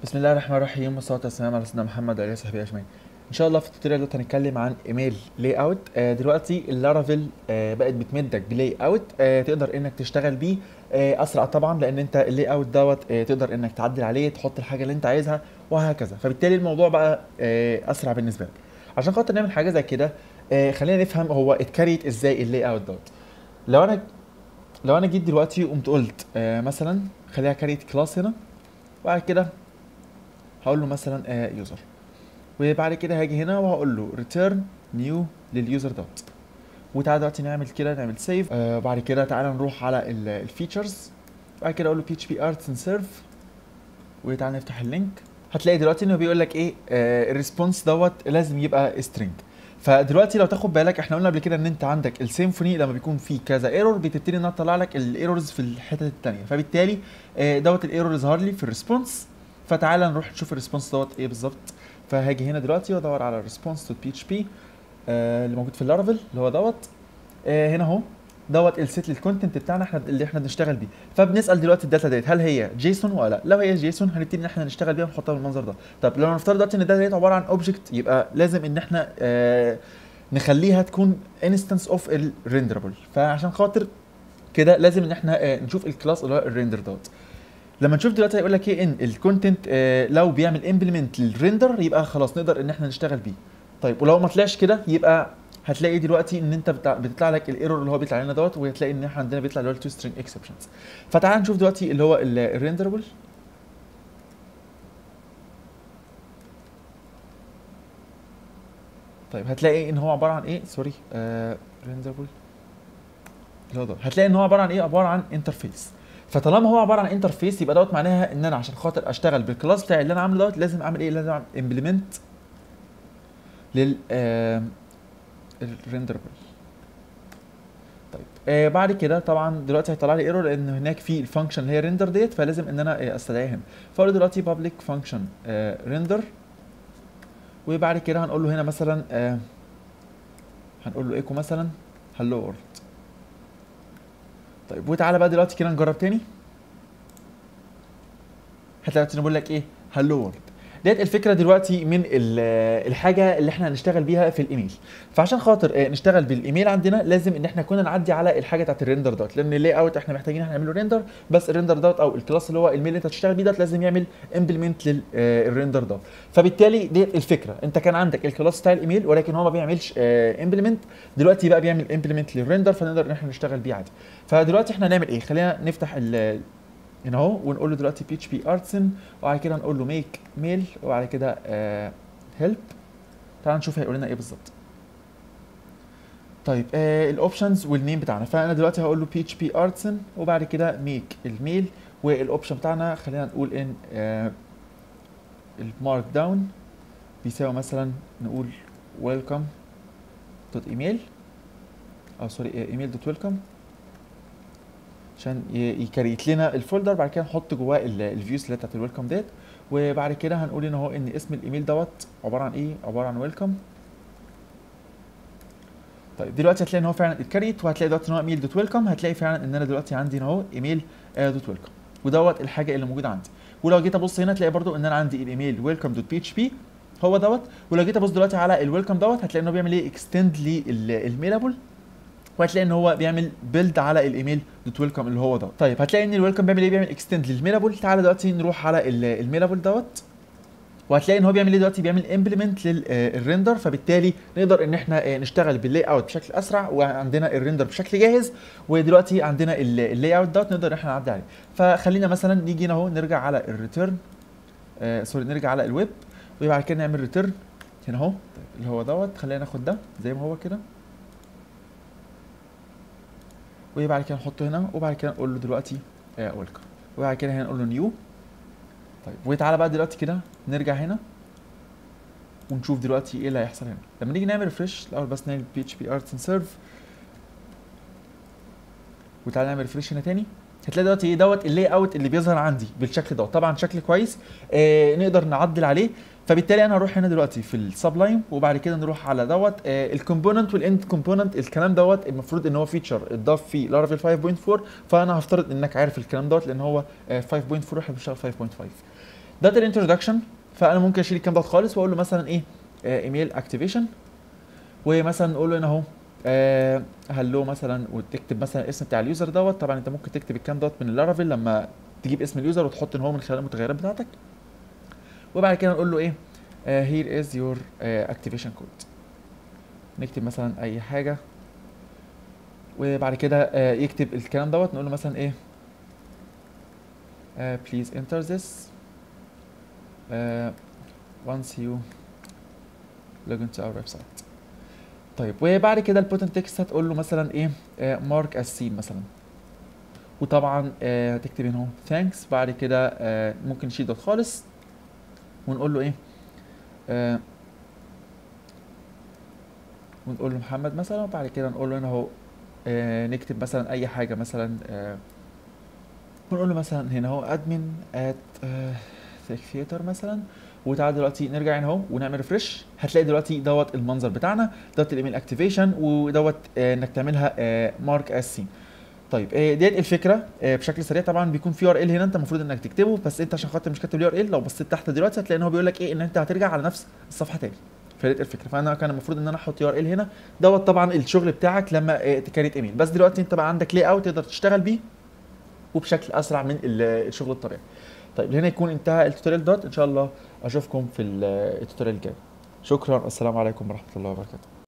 بسم الله الرحمن الرحيم والصلاة والسلام على سيدنا محمد وعلى آله وصحبه أجمعين. إن شاء الله في التوتوريال دوت هنتكلم عن ايميل لاي اوت آه دلوقتي اللارافيل آه بقت بتمدك بلاي اوت آه تقدر انك تشتغل بيه آه اسرع طبعا لان انت اللاي اوت دوت آه تقدر انك تعدل عليه تحط الحاجه اللي انت عايزها وهكذا فبالتالي الموضوع بقى آه اسرع بالنسبه لك عشان خاطر نعمل حاجه زي كده آه خلينا نفهم هو اتكريت ازاي اللاي اوت دوت لو انا لو انا جيت دلوقتي وقمت قلت آه مثلا خليها كريت كلاس هنا وبعد كده هقول له مثلا آه يوزر وبعد كده هاجي هنا وهقول له return new لليوزر دوت وتعالى دلوقتي نعمل كده نعمل سيف آه بعد كده تعالى نروح على الفيتشرز بعد كده اقول له PHP arts and serve وتعالى نفتح اللينك هتلاقي دلوقتي انه بيقول لك ايه آه الريسبونس دوت لازم يبقى string فدلوقتي لو تاخد بالك احنا قلنا قبل كده ان انت عندك السيمفوني لما بيكون فيه كذا ايرور بتبتدي انها تطلع لك الايرورز في الحتت الثانيه فبالتالي آه دوت الايرور يظهر لي في الريسبونس فتعالى نروح نشوف الريسبونس دوت ايه بالظبط فهاجي هنا دلوقتي وادور على الريسبونس دوت بي اتش بي اللي موجود في اللارافيل اللي هو دوت آه هنا اهو دوت السيت للكونتنت بتاعنا احنا اللي احنا بنشتغل بيه فبنسال دلوقتي الداتا ديت هل هي جيسون ولا لا لو هي جيسون هنبتدي ان احنا نشتغل بيها ونحطها بالمنظر ده طب لو نفترض دلوقتي ان الداتا ديت عباره عن اوبجكت يبقى لازم ان احنا آه نخليها تكون انستنس اوف الريندربل فعشان خاطر كده لازم ان احنا آه نشوف الكلاس اللي هو الريندر دوت لما نشوف دلوقتي هيقول لك ايه ان الكونتنت آه لو بيعمل امبلمنت للريندر يبقى خلاص نقدر ان احنا نشتغل بيه طيب ولو ما طلعش كده يبقى هتلاقي دلوقتي ان انت بتطلع, بتطلع لك الايرور اللي هو بيطلع لنا دوت وهتلاقي ان احنا عندنا بيطلع اللي هو التو سترينج اكسبشنز فتعال نشوف دلوقتي اللي هو الريندربل طيب هتلاقي ان هو عباره عن ايه سوري آه ريندربل اللي هو ده هتلاقي ان هو عباره عن ايه عباره عن انترفيس فطالما هو عباره عن انترفيس يبقى دوت معناها ان انا عشان خاطر اشتغل بالكلاس بتاعي اللي انا عامله دوت لازم اعمل ايه لازم اعمل امبلمنت لل آه الريندربل طيب آه بعد كده طبعا دلوقتي هيطلع لي ايرور لان هناك في الفانكشن اللي هي ريندر ديت فلازم ان انا آه استدعيها هنا فاقول دلوقتي بابليك فانكشن ريندر وبعد كده هنقول له هنا مثلا آه هنقول له ايكو مثلا هلو وورلد طيب وتعالى بقى دلوقتي كده نجرب تاني هتلاقي بقول لك ايه هلو وورلد ديت الفكره دلوقتي من الحاجه اللي احنا هنشتغل بيها في الايميل فعشان خاطر نشتغل بالايميل عندنا لازم ان احنا كنا نعدي على الحاجه بتاعت الريندر دوت لان اللاي اوت احنا محتاجين احنا نعمله ريندر بس الريندر دوت او الكلاس اللي هو الميل اللي انت هتشتغل بيه دوت لازم يعمل امبلمنت للريندر دوت فبالتالي ديت الفكره انت كان عندك الكلاس بتاع الايميل ولكن هو ما بيعملش امبلمنت دلوقتي بقى بيعمل امبلمنت للريندر فنقدر ان احنا نشتغل بيه عادي فدلوقتي احنا هنعمل ايه خلينا نفتح هنا اهو ونقول له دلوقتي بي اتش بي ارتسن وبعد كده نقول له ميك ميل وبعد كده هيلب تعال نشوف هيقول لنا ايه بالظبط طيب آه الاوبشنز والنيم بتاعنا فانا دلوقتي هقول له بي اتش بي ارتسن وبعد كده ميك الميل والاوبشن بتاعنا خلينا نقول ان آه المارك داون بيساوي مثلا نقول ويلكم دوت ايميل او سوري ايميل دوت ويلكم عشان يكريت لنا الفولدر بعد كده نحط جواه الفيوز اللي بتاعت الويلكم ديت وبعد كده هنقول ان هو ان اسم الايميل دوت عباره عن ايه عباره عن ويلكم طيب دلوقتي هتلاقي ان هو فعلا اتكريت وهتلاقي دلوقتي ان هو ايميل دوت ويلكم هتلاقي فعلا ان انا دلوقتي عندي ان هو ايميل دوت ويلكم ودوت الحاجه اللي موجوده عندي ولو جيت ابص هنا تلاقي برده ان انا عندي الايميل ويلكم دوت بي اتش بي هو دوت ولو جيت ابص دلوقتي على الويلكم دوت هتلاقي ان هو بيعمل ايه اكستند للميلابل وهتلاقي ان هو بيعمل بيلد على الايميل دوت ويلكم اللي هو دوت طيب هتلاقي ان الويلكم بيعمل ايه بيعمل اكستند للميلابل تعالى دلوقتي نروح على الميلابل دوت وهتلاقي ان هو بيعمل ايه دلوقتي بيعمل امبلمنت للريندر فبالتالي نقدر ان احنا نشتغل باللاي اوت بشكل اسرع وعندنا الريندر بشكل جاهز ودلوقتي عندنا اللاي اوت دوت نقدر ان احنا نعدي عليه فخلينا مثلا نيجي هنا اهو نرجع على الريتيرن آه سوري نرجع على الويب وبعد كده نعمل ريتيرن هنا اهو اللي هو دوت خلينا ناخد ده زي ما هو كده وبعد كده نحطه هنا وبعد كده نقول له دلوقتي ويلكم وبعد كده هنا نقول له نيو طيب وتعالى بقى دلوقتي كده نرجع هنا ونشوف دلوقتي ايه اللي هيحصل هنا لما نيجي نعمل ريفرش الاول بس نعمل بي اتش بي ارتس سيرف وتعالى نعمل ريفرش هنا تاني هتلاقي دلوقتي ايه دوت اللاي اوت اللي بيظهر عندي بالشكل دوت طبعا شكل كويس آه نقدر نعدل عليه فبالتالي انا هروح هنا دلوقتي في السبلايم وبعد كده نروح على دوت آه الكومبوننت والاند كومبوننت الكلام دوت المفروض ان هو فيتشر اتضاف في لارافيل 5.4 فانا هفترض انك عارف الكلام دوت لان هو آه 5.4 احنا بنشتغل 5.5 داتا الانترودكشن فانا ممكن اشيل الكلام ده خالص واقول له مثلا ايه ايميل اكتيفيشن ومثلا نقول له هنا اهو آه هلو مثلا وتكتب مثلا الاسم بتاع اليوزر دوت طبعا انت ممكن تكتب الكلام دوت من اللارافيل لما تجيب اسم اليوزر وتحط ان هو من خلال المتغيرات بتاعتك وبعد كده نقول له ايه هير از يور اكتيفيشن كود نكتب مثلا اي حاجه وبعد كده آه يكتب الكلام دوت نقول له مثلا ايه uh, please enter this uh, once you log into our website طيب وبعد كده البوتن تكست هتقول له مثلا ايه مارك as seen مثلا وطبعا آه هتكتب هنا اهو thanks بعد كده آه ممكن نشيل دوت خالص ونقول له ايه آه ونقول له محمد مثلا وبعد كده نقول له هنا اهو آه نكتب مثلا اي حاجه مثلا آه ونقول له مثلا هنا اهو ادمن ات ثياتر مثلا وتعالى دلوقتي نرجع هنا اهو ونعمل ريفرش هتلاقي دلوقتي دوت المنظر بتاعنا دوت الايميل اكتيفيشن ودوت آه انك تعملها مارك از سين طيب آه ديت الفكره آه بشكل سريع طبعا بيكون في ار ال هنا انت المفروض انك تكتبه بس انت عشان خاطر مش كاتب الار ال لو بصيت تحت دلوقتي هتلاقي ان هو بيقول لك ايه ان انت هترجع على نفس الصفحه تاني فديت الفكره فانا كان المفروض ان انا احط ار ال هنا دوت طبعا الشغل بتاعك لما آه تكريت ايميل بس دلوقتي انت بقى عندك لي اوت تقدر تشتغل بيه وبشكل اسرع من الشغل الطبيعي طيب هنا يكون انتهى التوتوريال دوت ان شاء الله اشوفكم في التوتوريال الجاي شكرا السلام عليكم ورحمه الله وبركاته